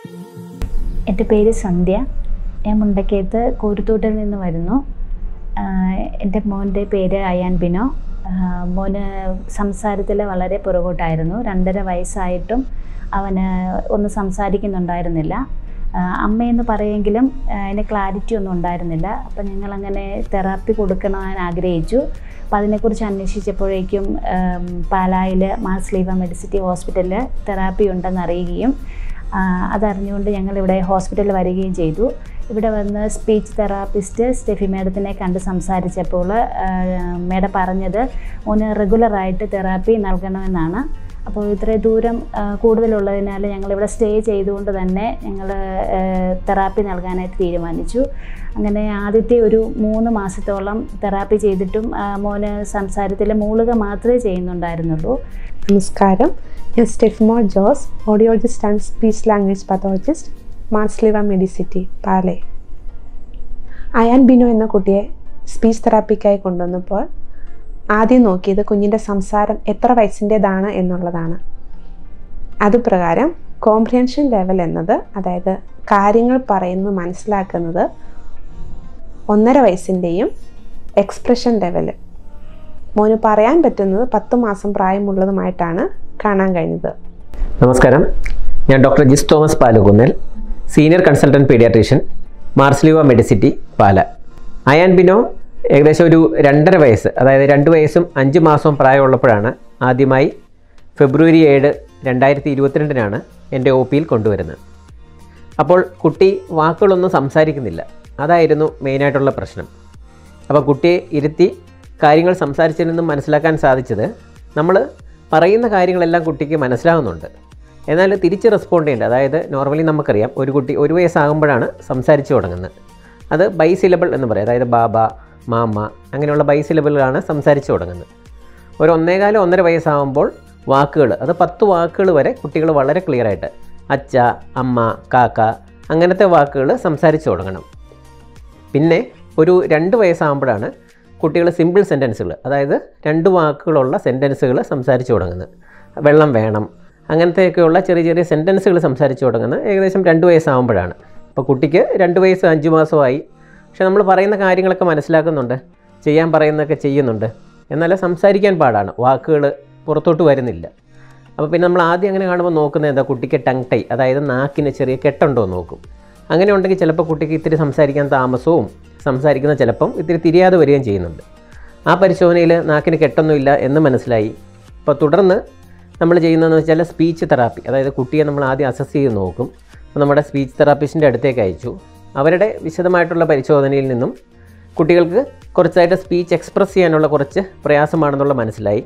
എൻ്റെ പേര് സന്ധ്യ ഞാൻ മുണ്ടക്കയത്ത് കോരുത്തോട്ടിൽ നിന്ന് വരുന്നു ആഹ് എൻ്റെ മോൻ്റെ പേര് അയാൻ ബിനോ ആഹ് മോന് സംസാരത്തിൽ വളരെ പുറകോട്ടായിരുന്നു രണ്ടര വയസ്സായിട്ടും അവന് ഒന്നും സംസാരിക്കുന്നുണ്ടായിരുന്നില്ല ആഹ് അമ്മയെന്ന് പറയുമെങ്കിലും ആഹ് അതിന് ക്ലാരിറ്റി ഒന്നും ഉണ്ടായിരുന്നില്ല അപ്പം ഞങ്ങളങ്ങനെ തെറാപ്പി കൊടുക്കണമെന്ന് ആഗ്രഹിച്ചു അപ്പം അതിനെക്കുറിച്ച് അന്വേഷിച്ചപ്പോഴേക്കും പാലായിൽ Mar Sleeva Medicity hospital therapy ഉണ്ടെന്ന് അറിയുകയും ആ, അതറിഞ്ഞുകൊണ്ട് ഞങ്ങളിവിടെ ഹോസ്പിറ്റലിൽ വരികയും ചെയ്തു ഇവിടെ വന്ന് സ്പീച്ച് തെറാപ്പിസ്റ്റ് സ്റ്റെഫി മേഡത്തിനെ കണ്ട് സംസാരിച്ചപ്പോൾ മേഡം പറഞ്ഞത് മോന് റെഗുലറായിട്ട് തെറാപ്പി നൽകണമെന്നാണ് അപ്പോൾ ഇത്രയും ദൂരം ആ, കൂടുതലുള്ളതിനാൽ ഞങ്ങളിവിടെ സ്റ്റേ ചെയ്തുകൊണ്ട് തന്നെ ഞങ്ങൾ തെറാപ്പി നൽകാനായിട്ട് തീരുമാനിച്ചു അങ്ങനെ ആദ്യത്തെ ഒരു മൂന്ന് മാസത്തോളം തെറാപ്പി ചെയ്തിട്ടും ആ, മോന് സംസാരത്തിൽ മൂളുക മാത്രമേ ചെയ്യുന്നുണ്ടായിരുന്നുള്ളൂ നമസ്കാരം ഞാൻ സ്റ്റെഫ്മോ Jose audiologist and speech language pathologist Marsleeva Medicity Pala Ayan Bino എന്ന കുട്ടിയെ സ്പീച്ച് തെറാപ്പിക്കായി കൊണ്ടുവന്നപ്പോൾ ആദ്യം നോക്കിയത് കുഞ്ഞിൻ്റെ സംസാരം എത്ര വയസ്സിൻ്റേതാണ് എന്നുള്ളതാണ് അതുപ്രകാരം കോംപ്രിഹെൻഷൻ ലെവൽ എന്നത് അതായത് കാര്യങ്ങൾ പറയുന്നത് മനസ്സിലാക്കുന്നത് ഒന്നര വയസ്സിൻ്റെയും എക്സ്പ്രഷൻ ലെവൽ മോന് പറയാൻ പറ്റുന്നത് പത്ത് മാസം പ്രായമുള്ളതുമായിട്ടാണ് കാണാൻ കഴിഞ്ഞത് നമസ്കാരം ഞാൻ doctor Jis Thomas Palukunnel senior consultant paediatrician Marsleeva Medicity Pala Ayan Bino ഏകദേശം ഒരു രണ്ടര വയസ്സ് അതായത് രണ്ട് വയസ്സും അഞ്ച് മാസവും പ്രായമുള്ളപ്പോഴാണ് ആദ്യമായി ഫെബ്രുവരി ഏഴ് രണ്ടായിരത്തി ഇരുപത്തിരണ്ടിനാണ് എൻ്റെ ഒ പിയിൽ കൊണ്ടുവരുന്നത് അപ്പോൾ കുട്ടി വാക്കുകളൊന്നും സംസാരിക്കുന്നില്ല അതായിരുന്നു മെയിനായിട്ടുള്ള പ്രശ്നം അപ്പോൾ കുട്ടിയെ ഇരുത്തി കാര്യങ്ങൾ സംസാരിച്ചതിൽ നിന്നും മനസ്സിലാക്കാൻ സാധിച്ചത് നമ്മൾ പറയുന്ന കാര്യങ്ങളെല്ലാം കുട്ടിക്ക് മനസ്സിലാവുന്നുണ്ട് എന്നാൽ തിരിച്ച് റെസ്പോണ്ട് ചെയ്യേണ്ടത് അതായത് നോർമലി നമുക്കറിയാം ഒരു കുട്ടി ഒരു വയസ്സാകുമ്പോഴാണ് സംസാരിച്ചു തുടങ്ങുന്നത് അത് ബൈ സിലബിൾ എന്ന് പറയും അതായത് ബാബ മാമ അങ്ങനെയുള്ള ബൈ സിലബിളാണ് സംസാരിച്ചു തുടങ്ങുന്നത് ഒരു ഒന്നേകാലം ഒന്നര വയസ്സാകുമ്പോൾ വാക്കുകൾ അത് പത്ത് വാക്കുകൾ വരെ കുട്ടികൾ വളരെ ക്ലിയർ ആയിട്ട് അച്ഛ അമ്മ കാക്ക അങ്ങനത്തെ വാക്കുകൾ സംസാരിച്ചു തുടങ്ങണം പിന്നെ ഒരു രണ്ട് വയസ്സാകുമ്പോഴാണ് കുട്ടികൾ സിമ്പിൾ സെൻറ്റൻസുകൾ അതായത് രണ്ട് വാക്കുകളുള്ള സെൻറ്റൻസുകൾ സംസാരിച്ചു തുടങ്ങുന്നത് വെള്ളം വേണം അങ്ങനത്തെയൊക്കെയുള്ള ചെറിയ ചെറിയ സെൻറ്റൻസുകൾ സംസാരിച്ചു തുടങ്ങുന്നത് ഏകദേശം രണ്ട് വയസ്സാകുമ്പോഴാണ് അപ്പോൾ കുട്ടിക്ക് രണ്ട് വയസ്സ് അഞ്ച് മാസമായി പക്ഷെ നമ്മൾ പറയുന്ന കാര്യങ്ങളൊക്കെ മനസ്സിലാക്കുന്നുണ്ട് ചെയ്യാൻ പറയുന്നതൊക്കെ ചെയ്യുന്നുണ്ട് എന്നാൽ സംസാരിക്കാൻ പാടാണ് വാക്കുകൾ പുറത്തോട്ട് വരുന്നില്ല അപ്പോൾ പിന്നെ നമ്മൾ ആദ്യം അങ്ങനെ കാണുമ്പോൾ നോക്കുന്നത് എന്താ കുട്ടിക്ക് ടങ് ടൈ അതായത് നാക്കിന് ചെറിയ കെട്ടുണ്ടോ എന്ന് നോക്കും അങ്ങനെ ഉണ്ടെങ്കിൽ ചിലപ്പോൾ കുട്ടിക്ക് ഇത്തിരി സംസാരിക്കാൻ താമസവും സംസാരിക്കുന്ന ചിലപ്പം ഇത്തിരി തിരിയാതെ വരികയും ചെയ്യുന്നുണ്ട് ആ പരിശോധനയിൽ നാക്കിന് കെട്ടൊന്നുമില്ല എന്ന് മനസ്സിലായി അപ്പോൾ തുടർന്ന് നമ്മൾ ചെയ്യുന്നതെന്ന് വെച്ചാൽ സ്പീച്ച് തെറാപ്പി അതായത് കുട്ടിയെ നമ്മൾ ആദ്യം അസസ് ചെയ്ത് നോക്കും അപ്പോൾ നമ്മുടെ സ്പീച്ച് തെറാപ്പിസ്റ്റിൻ്റെ അടുത്തേക്ക് അയച്ചു അവരുടെ വിശദമായിട്ടുള്ള പരിശോധനയിൽ നിന്നും കുട്ടികൾക്ക് കുറച്ചായിട്ട് സ്പീച്ച് എക്സ്പ്രസ് ചെയ്യാനുള്ള കുറച്ച് പ്രയാസമാണെന്നുള്ള മനസ്സിലായി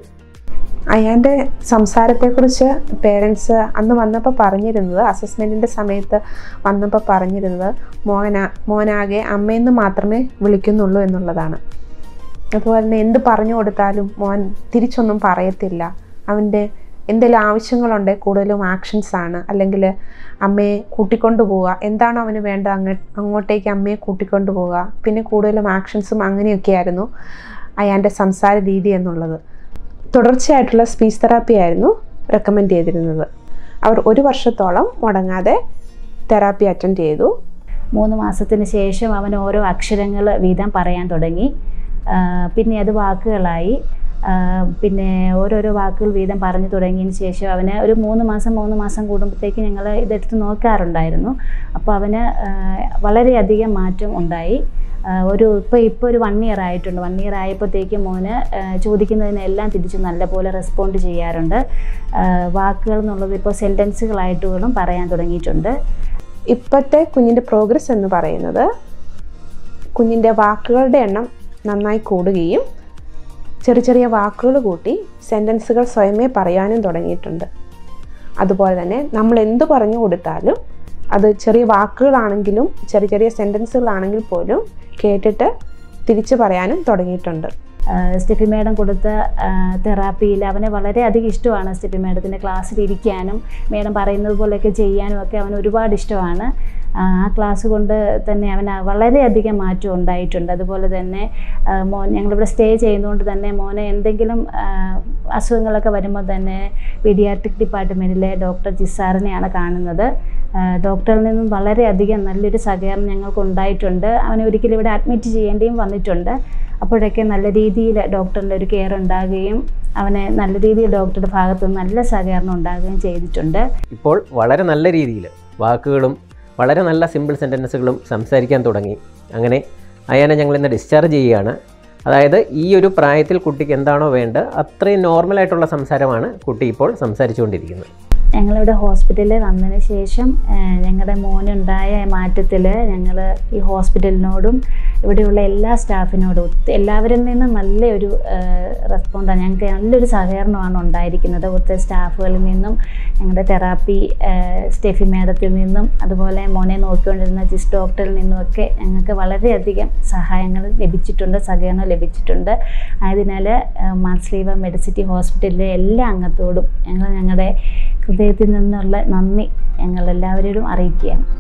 അയാൻ്റെ സംസാരത്തെക്കുറിച്ച് പേരൻസ് അന്ന് വന്നപ്പോൾ പറഞ്ഞിരുന്നത് അസസ്മെൻറ്റിൻ്റെ സമയത്ത് വന്നപ്പോൾ പറഞ്ഞിരുന്നത് മോന മോനാകെ അമ്മയെന്ന് മാത്രമേ വിളിക്കുന്നുള്ളൂ എന്നുള്ളതാണ് അതുപോലെ തന്നെ എന്ത് പറഞ്ഞു കൊടുത്താലും മോൻ തിരിച്ചൊന്നും പറയത്തില്ല അവൻ്റെ എന്തെങ്കിലും ആവശ്യങ്ങളുണ്ടെങ്കിൽ കൂടുതലും ആക്ഷൻസ് ആണ് അല്ലെങ്കിൽ അമ്മയെ കൂട്ടിക്കൊണ്ടു പോവുക എന്താണോ അവന് വേണ്ട അങ്ങ അങ്ങോട്ടേക്ക് അമ്മയെ കൂട്ടിക്കൊണ്ടു പോവുക പിന്നെ കൂടുതലും ആക്ഷൻസും അങ്ങനെയൊക്കെയായിരുന്നു അയാൻ്റെ സംസാര രീതി എന്നുള്ളത് തുടർച്ചയായിട്ടുള്ള സ്പീച്ച് തെറാപ്പി ആയിരുന്നു റെക്കമെൻഡ് ചെയ്തിരുന്നത് അവർ ഒരു വർഷത്തോളം മുടങ്ങാതെ തെറാപ്പി അറ്റൻഡ് ചെയ്തു മൂന്ന് മാസത്തിന് ശേഷം അവൻ ഓരോ അക്ഷരങ്ങൾ വീതം പറയാൻ തുടങ്ങി ആ, പിന്നെ അത് വാക്കുകളായി ആ, പിന്നെ ഓരോരോ വാക്കുകൾ വീതം പറഞ്ഞു തുടങ്ങിയതിന് ശേഷം അവന് ഒരു മൂന്ന് മാസം മൂന്ന് മാസം കൂടുമ്പോഴത്തേക്ക് ഞങ്ങൾ ഇതെടുത്ത് നോക്കാറുണ്ടായിരുന്നു അപ്പോൾ അവന് ആ, വളരെയധികം മാറ്റം ഉണ്ടായി ആ, ഒരു ഇപ്പോൾ ഇപ്പോൾ ഒരു വൺ ഇയർ ആയിട്ടുണ്ട് വൺ ഇയർ ആയപ്പോഴത്തേക്കും മോന് ആ, ചോദിക്കുന്നതിനെല്ലാം തിരിച്ച് നല്ലപോലെ റെസ്പോണ്ട് ചെയ്യാറുണ്ട് ആ, വാക്കുകൾ എന്നുള്ളത് ഇപ്പോൾ സെൻറ്റൻസുകളായിട്ടുകളും പറയാൻ തുടങ്ങിയിട്ടുണ്ട് ഇപ്പോഴത്തെ കുഞ്ഞിൻ്റെ പ്രോഗ്രസ് എന്ന് പറയുന്നത് കുഞ്ഞിൻ്റെ വാക്കുകളുടെ എണ്ണം നന്നായി കൂടുകയും ചെറിയ ചെറിയ വാക്കുകൾ കൂട്ടി സെൻറ്റൻസുകൾ സ്വയമേ പറയാനും തുടങ്ങിയിട്ടുണ്ട് അതുപോലെ തന്നെ നമ്മൾ എന്ത് പറഞ്ഞു കൊടുത്താലും അത് ചെറിയ വാക്കുകളാണെങ്കിലും ചെറിയ ചെറിയ സെൻറ്റൻസുകളാണെങ്കിൽ പോലും കേട്ടിട്ട് തിരിച്ചു പറയാനും തുടങ്ങിയിട്ടുണ്ട് ആഹ് സ്റ്റെഫി മേഡം കൊടുത്ത തെറാപ്പിയിൽ അവന് വളരെയധികം ഇഷ്ടമാണ് സ്റ്റെഫി മേഡത്തിൻ്റെ ക്ലാസ്സിൽ ഇരിക്കാനും മേഡം പറയുന്നത് പോലെയൊക്കെ ചെയ്യാനും ഒക്കെ അവന് ഒരുപാട് ഇഷ്ടമാണ് ആഹ് ആ ക്ലാസ് കൊണ്ട് തന്നെ അവന് വളരെയധികം മാറ്റം ഉണ്ടായിട്ടുണ്ട് അതുപോലെ തന്നെ ആഹ് മോൻ ഞങ്ങളിവിടെ സ്റ്റേ ചെയ്യുന്നതുകൊണ്ട് തന്നെ മോനെ എന്തെങ്കിലും ആഹ് അസുഖങ്ങളൊക്കെ വരുമ്പോൾ തന്നെ പീഡിയാട്രിക് ഡിപ്പാർട്ട്മെൻറ്റിലെ ഡോക്ടർ ജിസാറിനെയാണ് കാണുന്നത് ആ, ഡോക്ടറിൽ നിന്നും വളരെയധികം നല്ലൊരു സഹകരണം ഞങ്ങൾക്ക് ഉണ്ടായിട്ടുണ്ട് അവനെ ഒരിക്കലും ഇവിടെ അഡ്മിറ്റ് ചെയ്യേണ്ടിയും വന്നിട്ടുണ്ട് അപ്പോഴൊക്കെ നല്ല രീതിയിൽ ഡോക്ടറിൻ്റെ ഒരു കെയർ ഉണ്ടാകുകയും അവനെ നല്ല രീതിയിൽ ഡോക്ടറുടെ ഭാഗത്തു നിന്ന് നല്ല സഹകരണം ഉണ്ടാകുകയും ചെയ്തിട്ടുണ്ട് ഇപ്പോൾ വളരെ നല്ല രീതിയിൽ വാക്കുകളും വളരെ നല്ല സിമ്പിൾ സെൻറ്റൻസുകളും സംസാരിക്കാൻ തുടങ്ങി അങ്ങനെ അയാനെ ഞങ്ങൾ ഇന്ന് ഡിസ്ചാർജ് ചെയ്യുകയാണ് അതായത് ഈ ഒരു പ്രായത്തിൽ കുട്ടിക്ക് എന്താണോ വേണ്ടത് അത്രയും നോർമലായിട്ടുള്ള സംസാരമാണ് കുട്ടി ഇപ്പോൾ സംസാരിച്ചുകൊണ്ടിരിക്കുന്നത് ഞങ്ങളിവിടെ ഹോസ്പിറ്റലിൽ വന്നതിന് ശേഷം ഏഹ്, ഞങ്ങളുടെ മോനുണ്ടായ മാറ്റത്തിൽ ഞങ്ങൾ ഈ ഹോസ്പിറ്റലിനോടും ഇവിടെയുള്ള എല്ലാ സ്റ്റാഫിനോടും ഒത്തി- എല്ലാവരിൽ നിന്നും നല്ലൊരു റെസ്പോണ്ടാണ് ഞങ്ങൾക്ക് നല്ലൊരു സഹകരണമാണ് ഉണ്ടായിരിക്കുന്നത് ഒത്തിരി സ്റ്റാഫുകളിൽ നിന്നും ഞങ്ങളുടെ തെറാപ്പി സ്റ്റെഫി മാഡത്തിൽ നിന്നും അതുപോലെ മോനെ നോക്കിക്കൊണ്ടിരുന്ന ജിസ് ഡോക്ടറിൽ നിന്നുമൊക്കെ ഞങ്ങൾക്ക് വളരെയധികം സഹായങ്ങൾ ലഭിച്ചിട്ടുണ്ട് സഹകരണം ലഭിച്ചിട്ടുണ്ട് ആയതിനാൽ മാർസ്ലീവ മെഡിസിറ്റി ഹോസ്പിറ്റലിലെ എല്ലാ അംഗത്തോടും ഞങ്ങൾ ഞങ്ങളുടെ ഹൃദയത്തിൽ നിന്നുള്ള നന്ദി ഞങ്ങൾ എല്ലാവരോടും അറിയിക്കുകയാണ്